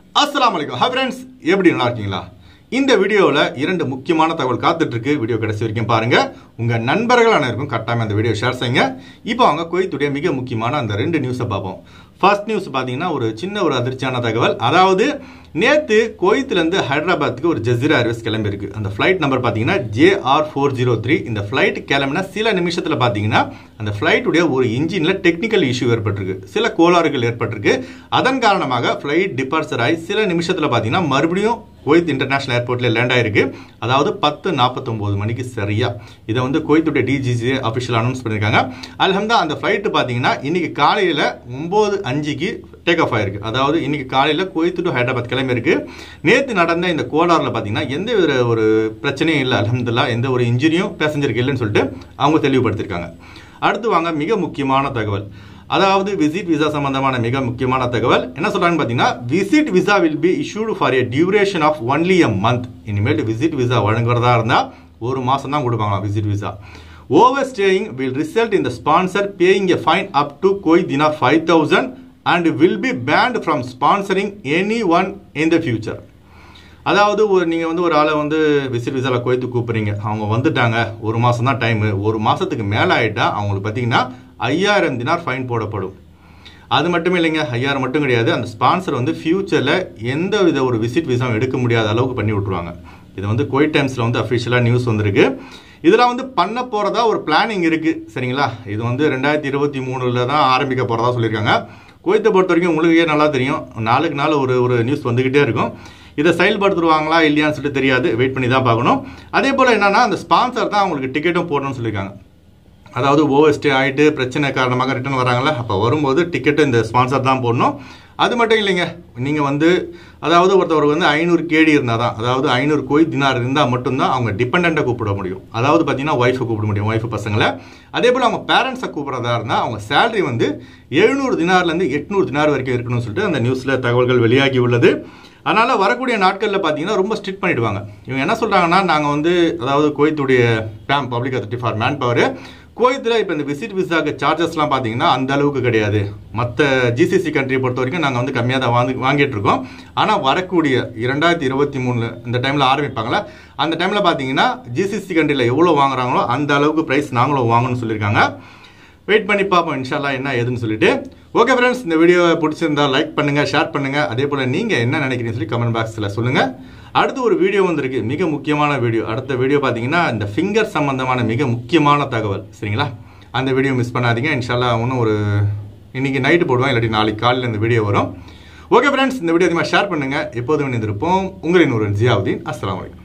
அஸ்ஸலாமு அலைக்கும் hi friends எப்படி நல்லா இருக்கீங்களா இந்த வீடியோவில் இரண்டு முக்கியமான தகவல் காத்துட்டு இருக்கு வீடியோ கடைசி வரைக்கும் பாருங்க உங்க நண்பர்கள் அனைவருக்கும் கட்டாயம் அந்த வீடியோ ஷேர் செய்யுங்க இப்போ அவங்க குவைத்துடைய மிக முக்கியமான அந்த ரெண்டு நியூஸை பார்ப்போம் ஃபர்ஸ்ட் நியூஸ் பார்த்தீங்கன்னா ஒரு சின்ன ஒரு அதிர்ச்சியான தகவல் அதாவது நேத்து குவைத்திலேருந்து ஹைதராபாத்துக்கு ஒரு ஜசீரா ஏர்வேஸ் கிளம்பியிருக்கு அந்த ஃப்ளைட் நம்பர் பார்த்தீங்கன்னா ஜேஆர் ஃபோர் ஜீரோ த்ரீ இந்த ஃப்ளைட் கிளம்பின சில நிமிஷத்தில் பார்த்தீங்கன்னா அந்த ஃப்ளைட்டுடைய ஒரு இன்ஜினில் டெக்னிக்கல் இஷ்யூ ஏற்பட்டிருக்கு சில கோளாறுகள் ஏற்பட்டிருக்கு அதன் காரணமாக ஃப்ளைட் டிபார்ச்சர் ஆகி சில நிமிஷத்தில் பார்த்தீங்கன்னா மறுபடியும் குவைத் இன்டர்நேஷனல் ஏர்போர்ட்ல லேண்ட் ஆயிருக்கு அதாவது பத்து நாற்பத்தொம்போது மணிக்கு சரியா இதை வந்து குவைத்துடைய டிஜிசி அஃபிஷியல் அனௌன்ஸ் பண்ணியிருக்காங்க அல்ஹம்தா அந்த ஃப்ளைட்டு பார்த்தீங்கன்னா இன்னைக்கு காலையில் ஒம்பது அஞ்சுக்கு டேக் ஆஃப் ஆயிருக்கு அதாவது இன்னைக்கு காலையில் குவைத்து டு ஹைதராபாத் கிளம்பியிருக்கு நேற்று நடந்த இந்த கோலாரில் பார்த்தீங்கன்னா எந்த ஒரு ஒரு பிரச்சனையும் இல்லை அலமதுல்லா எந்த ஒரு இன்ஜுரியும் பேசஞ்சருக்கு இல்லைன்னு சொல்லிட்டு அவங்க தெளிவுபடுத்தியிருக்காங்க அடுத்து வாங்க மிக முக்கியமான தகவல் அதாவது விசிட் விசா சம்பந்தமான மிக முக்கியமான தகவல் என்ன சொல்றாங்கன்னு பார்த்தீங்கன்னா visit visa will be issued for a duration of only a month இனிமேல் விசிட் விசா வழங்குறதா இருந்தால் ஒரு மாசம் தான் கொடுப்பாங்களாம் visit visa over staying will result in the sponsor paying a fine up to Kuwaiti dinar five thousand and will be banned from sponsoring any one in the future அதாவது ஒரு நீங்கள் வந்து ஒரு ஆளை வந்து விசிட் விசாவில் கோயத்து கூப்பிட்றீங்க அவங்க வந்துட்டாங்க ஒரு மாதம் தான் டைமு ஒரு மாதத்துக்கு மேலே ஆகிட்டா அவங்களுக்கு பார்த்தீங்கன்னா ஐயாயிரம் தினார் ஃபைன் போடப்படும் அது மட்டும் இல்லைங்க ஐயாயிரம் மட்டும் கிடையாது அந்த ஸ்பான்சர் வந்து ஃபியூச்சரில் எந்த வித ஒரு விசிட் விசாவும் எடுக்க முடியாத அளவுக்கு பண்ணி விட்ருவாங்க இது வந்து கோயிட் டைம்ஸில் வந்து அஃபிஷியலாக நியூஸ் வந்திருக்கு இதெல்லாம் வந்து பண்ண போகிறதா ஒரு பிளானிங் இருக்குது சரிங்களா இது வந்து ரெண்டாயிரத்தி இருபத்தி மூணில் தான் ஆரம்பிக்க போகிறதா சொல்லியிருக்காங்க கோயத்தை பொறுத்த வரைக்கும் உங்களுக்கே நல்லா தெரியும் நாளுக்கு நாள் ஒரு ஒரு நியூஸ் வந்துக்கிட்டே இருக்கும் இதை செயல்படுத்துருவாங்களா இல்லையான்னு சொல்லிட்டு தெரியாது வெயிட் பண்ணி தான் பார்க்கணும் அதே போல் என்னன்னா அந்த ஸ்பான்சர் தான் அவங்களுக்கு டிக்கெட்டும் போடணும்னு சொல்லியிருக்காங்க அதாவது ஓவர் ஸ்டே ஆகிட்டு பிரச்சனை காரணமாக ரிட்டர்ன் வராங்களா அப்போ வரும்போது டிக்கெட்டு இந்த ஸ்பான்சர் தான் போடணும் அது மட்டும் இல்லைங்க நீங்கள் வந்து அதாவது ஒருத்தவர் வந்து ஐநூறு கேடி இருந்தால் தான் அதாவது ஐநூறு கோய் தினார் இருந்தால் மட்டும்தான் அவங்க டிபெண்ட்டை கூப்பிட முடியும் அதாவது பார்த்தீங்கன்னா ஒய்ஃபை கூப்பிட முடியும் ஒய்ஃப் பசங்களை அதே போல் அவங்க பேரண்ட்ஸை கூப்பிட்றதா இருந்தால் அவங்க சேலரி வந்து எழுநூறு தினார்லேருந்து எட்நூறு தினார் வரைக்கும் இருக்கணும்னு சொல்லிட்டு அந்த நியூஸில் தகவல்கள் வெளியாகி உள்ளது அதனால் வரக்கூடிய நாட்களில் பார்த்தீங்கன்னா ரொம்ப ஸ்ட்ரிக்ட் பண்ணிடுவாங்க இவங்க என்ன சொல்கிறாங்கன்னா நாங்கள் வந்து அதாவது கோயத்துடைய PAM public authority for manpower கோயத்தில் இப்போ இந்த விசிட் விசாக்கு சார்ஜஸ்லாம் பார்த்தீங்கன்னா அந்த அளவுக்கு கிடையாது மற்ற ஜிசிசி கண்ட்ரியை பொறுத்த வரைக்கும் நாங்கள் வந்து கம்மியாக தான் வாங்கி வாங்கிட்டு இருக்கோம் ஆனால் வரக்கூடிய இரண்டாயிரத்தி இருபத்தி மூணில் இந்த டைமில் ஆரம்பிப்பாங்களா அந்த டைமில் பார்த்தீங்கன்னா ஜிசிசி கண்ட்ரியில் எவ்வளோ வாங்குறாங்களோ அந்த அளவுக்கு ப்ரைஸ் நாங்களும் வாங்கணும்னு சொல்லியிருக்காங்க வெயிட் பண்ணி பார்ப்போம் இன்ஷால்லா என்ன ஏதுன்னு சொல்லிட்டு ஓகே ஃப்ரெண்ட்ஸ் இந்த வீடியோவை பிடிச்சிருந்தா லைக் பண்ணுங்க ஷேர் பண்ணுங்க அதே போல நீங்க என்ன நினைக்கிறீங்கன்னு சொல்லி கமெண்ட் பாக்ஸில் சொல்லுங்க அடுத்து ஒரு வீடியோ வந்திருக்கு மிக முக்கியமான வீடியோ அடுத்த வீடியோ பார்த்தீங்கன்னா இந்த ஃபிங்கர் சம்பந்தமான மிக முக்கியமான தகவல் சரிங்களா அந்த வீடியோ மிஸ் பண்ணாதீங்க இன்ஷால்லா இன்னும் ஒரு இன்னைக்கு நைட்டு போடுவோம் இல்லாட்டி நாளைக்கு காலையில் இந்த வீடியோ வரும் ஓகே ஃப்ரெண்ட்ஸ் இந்த வீடியோ அதிகமாக ஷேர் பண்ணுங்க எப்போதும் இணைந்திருப்போம் உங்களின் ஒரு ஜியாவுதீன் அஸ்லாம் வலைக்கம்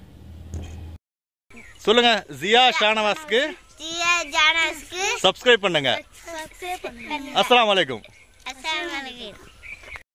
சொல்லுங்க ஜியா ஷானவாஸ்க்கு ஜியா ஜானஸ்க்கு சப்ஸ்கிரைப் பண்ணுங்க சப்ஸ்கிரைப் பண்ணுங்க அஸ்லாம் வலைக்கும் அஸ்ஸலாமு அலைக்கும்